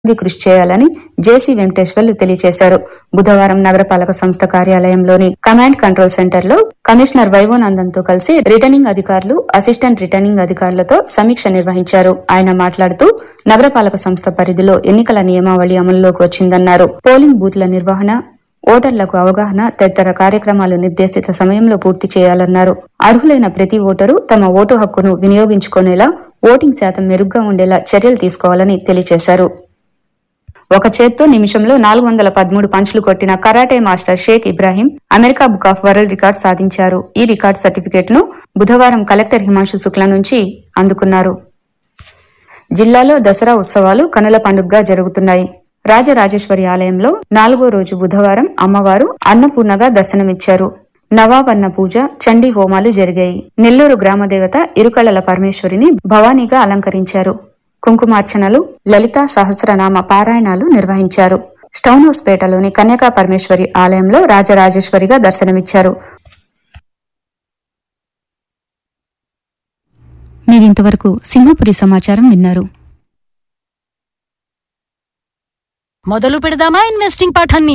ఇది కృషి చేయాలని జేసీ వెంకటేశ్వర్లు తెలియజేశారు బుధవారం నగరపాలక సంస్థ కార్యాలయంలోని కమాండ్ కంట్రోల్ సెంటర్ లో కమిషనర్ వైవోనందన్ తో కలిసి రిటర్నింగ్ అధికారులు అసిస్టెంట్ రిటర్నింగ్ అధికారులతో సమీక్ష నిర్వహించారు ఆయన మాట్లాడుతూ నగరపాలక సంస్థ పరిధిలో ఎన్నికల నియమావళి అమలులోకి వచ్చిందన్నారు పోలింగ్ బూత్ల నిర్వహణ ఓటర్లకు అవగాహన తదితర కార్యక్రమాలు నిర్దేశిత సమయంలో పూర్తి చేయాలన్నారు అర్హులైన ప్రతి ఓటరు తమ ఓటు హక్కును వినియోగించుకునేలా ఓటింగ్ శాతం మెరుగ్గా ఉండేలా చర్యలు తీసుకోవాలని తెలియజేశారు ఒక చేత్తో నిమిషంలో నాలుగు వందల పదమూడు పంచులు కొట్టిన karate master Sheikh Ibrahim America book of world record సాధించారు ఈ రికార్డ్ సర్టిఫికేట్ ను బుధవారం కలెక్టర్ హిమాంశు శుక్ల నుంచి అందుకున్నారు జిల్లాలో దసరా ఉత్సవాలు కనుల పండుగగా జరుగుతున్నాయి రాజరాజేశ్వరి ఆలయంలో నాలుగో రోజు బుధవారం అమ్మవారు అన్నపూర్ణగా దర్శనమిచ్చారు నవాబన్న పూజ చండీ హోమాలు జరిగాయి నెల్లూరు గ్రామదేవత ఇరుకళల పరమేశ్వరిని భవానీగా అలంకరించారు కుంకుమార్చనలు లలితా సహస్రనామ పారాయణాలు నిర్వహించారు స్టౌన్ హౌస్పేటలోని కన్యకా పరమేశ్వరి ఆలయంలో రాజరాజేశ్వరిగా దర్శనమిచ్చారు మీరింతవరకు సింహపురి సమాచారం విన్నారు మొదలు పెడదామా ఇన్వెస్టింగ్ పాఠాన్ని